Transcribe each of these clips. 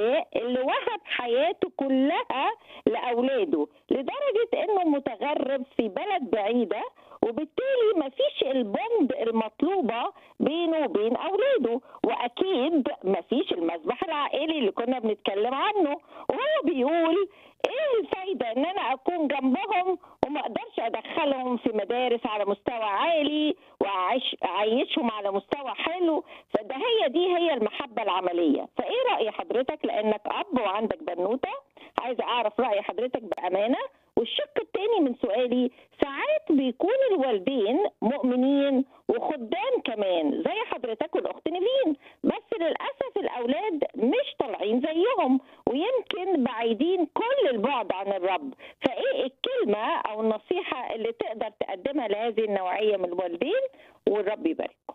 الاباء اللي وهب حياته كلها لاولاده لدرجه انه متغرب في بلد بعيده وبالتالي ما فيش البوند المطلوبه بينه وبين اولاده واكيد ما فيش المسبح العائلي اللي كنا بنتكلم عنه وهو بيقول ايه الفايده ان انا اكون جنبهم وما اقدرش ادخلهم في مدارس على مستوى عالي واعيش اعيشهم على مستوى حلو فده هي دي هي المحبه العمليه فايه راي حضرتك لانك اب وعندك بنوته عايزه اعرف راي حضرتك بامانه والشق الثاني من سؤالي ساعات بيكون الوالدين مؤمنين وخدام كمان زي حضرتك والاخت نيفين بس للاسف الاولاد مش طالعين زيهم ويمكن بعيدين كل البعد عن الرب فايه الكلمه او النصيحه اللي تقدر تقدمها لهذه النوعيه من الوالدين والرب يبارككم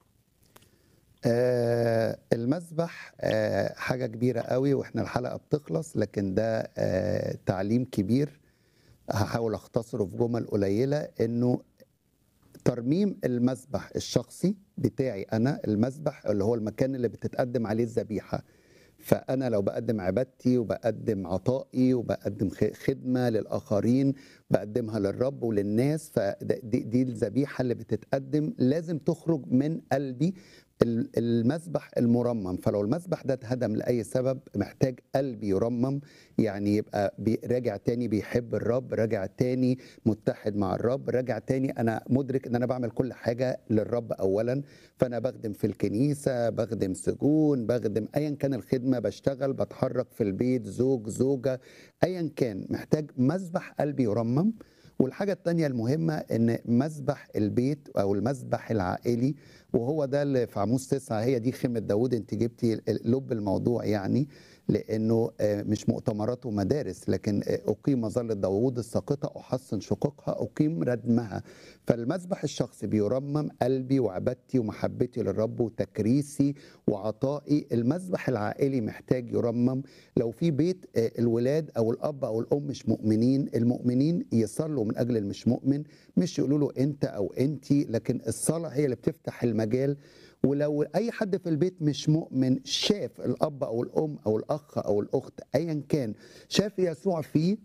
آه المسبح آه حاجة كبيرة قوي واحنا الحلقة بتخلص لكن ده آه تعليم كبير هحاول اختصره في جمل قليلة انه ترميم المسبح الشخصي بتاعي انا المسبح اللي هو المكان اللي بتتقدم عليه الذبيحة فانا لو بقدم عبادتي وبقدم عطائي وبقدم خ- خدمه للاخرين بقدمها للرب وللناس فدي دي الذبيحه اللي بتتقدم لازم تخرج من قلبي ال- المسبح المرمم فلو المسبح ده اتهدم لاي سبب محتاج قلبي يرمم يعني يبقى بي- راجع تاني بيحب الرب راجع تاني متحد مع الرب راجع تاني انا مدرك ان انا بعمل كل حاجه للرب اولا فانا بخدم في الكنيسه بخدم سجون بخدم ايا كان الخدمه بشتغل بتحرك في البيت زوج زوجه ايا كان محتاج مسبح قلبي يرمم والحاجة التانية المهمة إن مسبح البيت أو المسبح العائلي وهو ده اللي في عموس تسعة هي دي خيمة داوود أنت جبتي لب الموضوع يعني لأنه آه، مش مؤتمرات ومدارس لكن آه، أقيم مظلة داوود الساقطة أحصن شقوقها أقيم ردمها فالمسبح الشخصي بيرمم قلبي وعبادتي ومحبتي للرب وتكريسي وعطائي المسبح العائلي محتاج يرمم لو في بيت آه، الولاد او الاب او الام مش مؤمنين المؤمنين يصلوا من اجل المش مؤمن مش يقولوا له انت او انتي لكن الصلاه هي اللي بتفتح المجال ولو اي حد في البيت مش مؤمن شاف الاب او الام او الاخ او الاخت ايا كان شاف يسوع فيه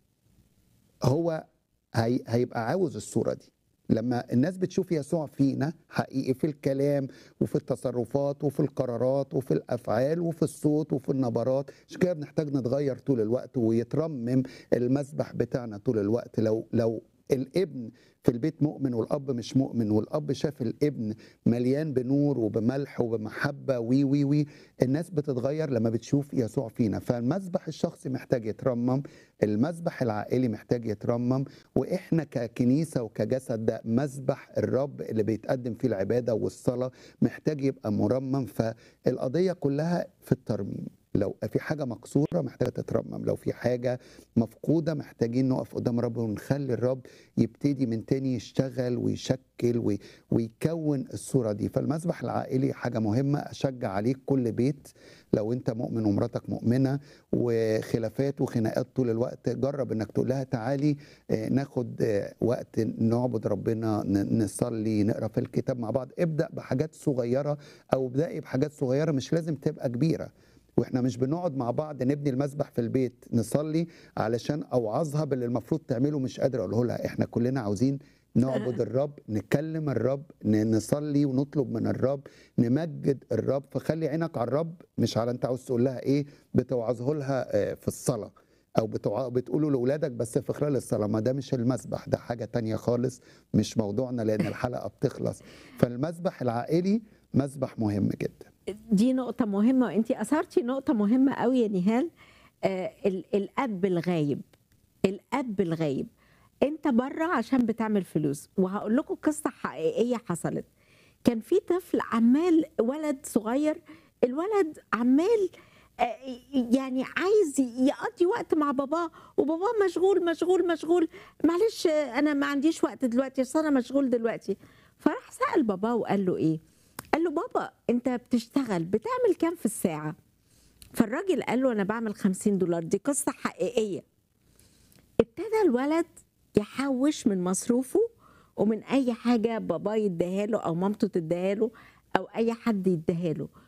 هو هي هيبقى عاوز الصوره دي لما الناس بتشوف يسوع فينا حقيقي في الكلام وفي التصرفات وفي القرارات وفي الافعال وفي الصوت وفي النبرات عشان كده بنحتاج نتغير طول الوقت ويترمم المسبح بتاعنا طول الوقت لو لو الابن في البيت مؤمن والاب مش مؤمن والاب شاف الابن مليان بنور وبملح وبمحبه وي وي وي الناس بتتغير لما بتشوف يسوع فينا فالمسبح الشخصي محتاج يترمم المسبح العائلي محتاج يترمم واحنا ككنيسه وكجسد ده مسبح الرب اللي بيتقدم فيه العباده والصلاه محتاج يبقى مرمم فالقضيه كلها في الترميم لو في حاجه مكسوره محتاجه تترمم لو في حاجه مفقوده محتاجين نقف قدام الرب ونخلي الرب يبتدي من تاني يشتغل ويشكل وي- ويكون الصوره دي فالمسبح العائلي حاجه مهمه اشجع عليك كل بيت لو انت مؤمن ومراتك مؤمنه وخلافات وخناقات طول الوقت جرب انك تقول لها تعالي آه، ناخد آه، وقت نعبد ربنا ن- نصلي نقرا في الكتاب مع بعض ابدا بحاجات صغيره او ابدأي بحاجات صغيره مش لازم تبقى كبيره واحنا مش بنقعد مع بعض نبني المسبح في البيت نصلي علشان اوعظها باللي المفروض تعمله مش قادر اقوله لها احنا كلنا عاوزين نعبد الرب نكلم الرب ن- نصلي ونطلب من الرب نمجد الرب فخلي عينك على الرب مش على انت عاوز تقول لها ايه بتوعظه لها آه، في الصلاه او بتوع... بتقوله لاولادك بس في خلال الصلاه ما ده مش المسبح ده حاجه تانية خالص مش موضوعنا لان الحلقه بتخلص فالمسبح العائلي مسبح مهم جدا دي نقطة مهمة وانت أثرتي نقطة مهمة قوي يا نهال آه ال- الأب الغايب الأب الغايب انت بره عشان بتعمل فلوس وهقول لكم قصة حقيقية حصلت كان في طفل عمال ولد صغير الولد عمال آه، يعني عايز يقضي وقت مع باباه وباباه مشغول مشغول مشغول معلش آه، انا ما عنديش وقت دلوقتي اصل انا مشغول دلوقتي فراح سأل باباه وقال له ايه قال له بابا انت بتشتغل بتعمل كام في الساعة فالراجل قال له انا بعمل 50 دولار دي قصة حقيقية ابتدى الولد يحوش من مصروفه ومن اي حاجة باباه يديها له او مامته تديها له او اي حد يديها له